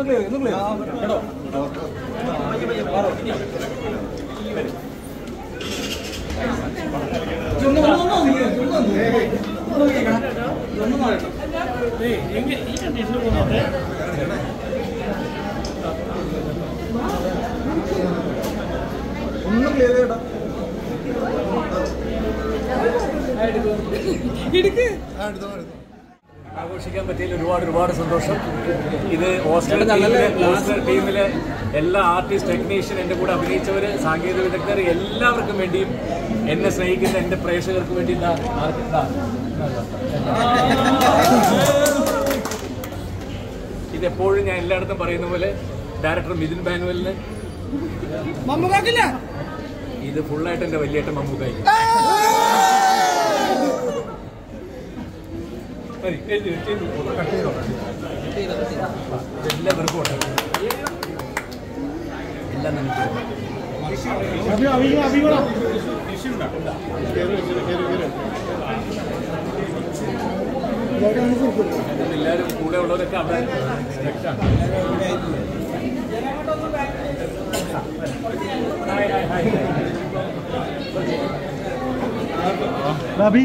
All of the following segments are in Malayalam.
ഒന്നും ക്ലിയർ ചെയ്യടാ ആഘോഷിക്കാൻ പറ്റിയതിൽ ഒരുപാട് ഒരുപാട് സന്തോഷം ഇത് ഓസ്ട്രേലിയ ടീമിലെ ഓസ്ട്രേലിയ ടീമിലെ എല്ലാ ആർട്ടിസ്റ്റ് ടെക്നീഷ്യൻ എൻ്റെ കൂടെ അഭിനയിച്ചവർ സാങ്കേതിക വിദഗ്ധർ എല്ലാവർക്കും വേണ്ടിയും എന്നെ സ്നേഹിക്കുന്ന എൻ്റെ പ്രേക്ഷകർക്ക് വേണ്ടി ഇതാ ആർക്ക് ഇതാ. ഇതെപ്പോഴും ഞാൻ എല്ലായിടത്തും പറയുന്ന പോലെ ഡയറക്ടർ മിഥുൻ ബാനുവലിന് ഇത് ഫുള്ളായിട്ട് എൻ്റെ വലിയേട്ടൻ മമ്മൂക്കായി മതി, എഴുതി, എഴുതി. എല്ലാവർക്കും ഉണ്ട് എല്ലാം നമുക്ക് എല്ലാവരും കൂടെ ഉള്ളവരൊക്കെ അവിടെ strict ആണ്. Hi, hi, hi, hi. ബാബി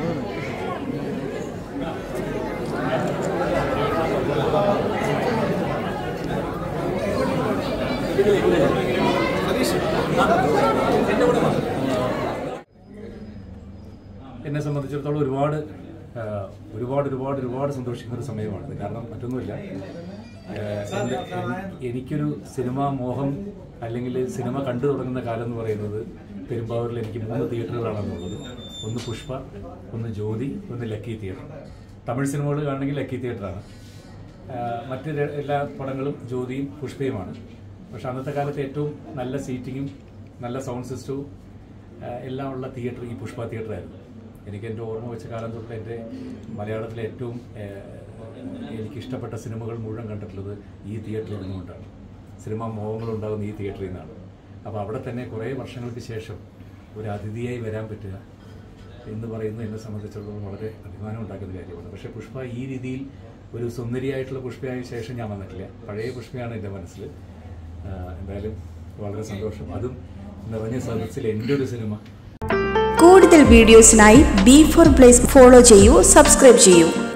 എന്നെ സംബന്ധിച്ചിടത്തോളം ഒരുപാട് ആ, ഒരുപാട് ഒരുപാട് ഒരുപാട് സന്തോഷിക്കുന്ന ഒരു സമയമാണിത് കാരണം മറ്റൊന്നുമില്ല ആ, എൻ്റെ- എൻ- എനിക്കൊരു സിനിമാ മോഹം അല്ലെങ്കിൽ സിനിമ കണ്ടു തുടങ്ങുന്ന കാലം എന്ന് പറയുന്നത് പെരുമ്പാവൂരിൽ എനിക്ക് മൂന്ന് തിയേറ്ററുകളാണെന്നുള്ളത് ഒന്ന് പുഷ്പ ഒന്ന് ജ്യോതി ഒന്ന് ലക്കി തിയേറ്റർ തമിഴ് സിനിമകൾ കാണണമെങ്കിൽ ലക്കി തിയേറ്ററാണ് ആ, മറ്റ് ര- എല്ലാ പടങ്ങളും ജ്യോതിയും പുഷ്പയുമാണ് പക്ഷെ അന്നത്തെ കാലത്ത് ഏറ്റവും നല്ല സീറ്റിങ്ങും നല്ല സൗണ്ട് സിസ്റ്റവും ആ, എല്ലാം ഉള്ള തിയേറ്റർ ഈ പുഷ്പ തിയേറ്ററായിരുന്നു എനിക്ക് എൻ്റെ ഓർമ്മ വെച്ച കാലം തൊട്ട് എൻ്റെ മലയാളത്തിലെ ഏറ്റവും ആ, എനിക്കിഷ്ടപ്പെട്ട സിനിമകൾ മുഴുവൻ കണ്ടിട്ടുള്ളത് ഈ തിയേറ്ററിൽ നിന്നുകൊണ്ടാണ് സിനിമാ മോഹങ്ങൾ ഉണ്ടാകുന്ന ഈ തിയേറ്ററിൽ നിന്നാണ് അപ്പോൾ അവിടെ തന്നെ കുറേ വർഷങ്ങൾക്ക് ശേഷം ഒരു അതിഥിയായി വരാൻ പറ്റുക എന്ന് പറയുന്നത് എന്നെ സംബന്ധിച്ചിടത്തോളം വളരെ അഭിമാനം ഉണ്ടാക്കുന്ന കാര്യമാണ് പക്ഷേ പുഷ്പ ഈ രീതിയിൽ ഒരു സുന്ദരിയായിട്ടുള്ള പുഷ്പയായ ശേഷം ഞാൻ വന്നിട്ടില്ല പഴയ പുഷ്പയാണ് എൻ്റെ മനസ്സിൽ ആ, എന്തായാലും വളരെ സന്തോഷം അതും നിറഞ്ഞ സദസ്സിൽ എൻ്റെ ഒരു സിനിമ കൂടുതൽ വീഡിയോസിനായി ബി ഫോർ പ്ലേസ് ഫോളോ ചെയ്യൂ സബ്സ്ക്രൈബ് ചെയ്യൂ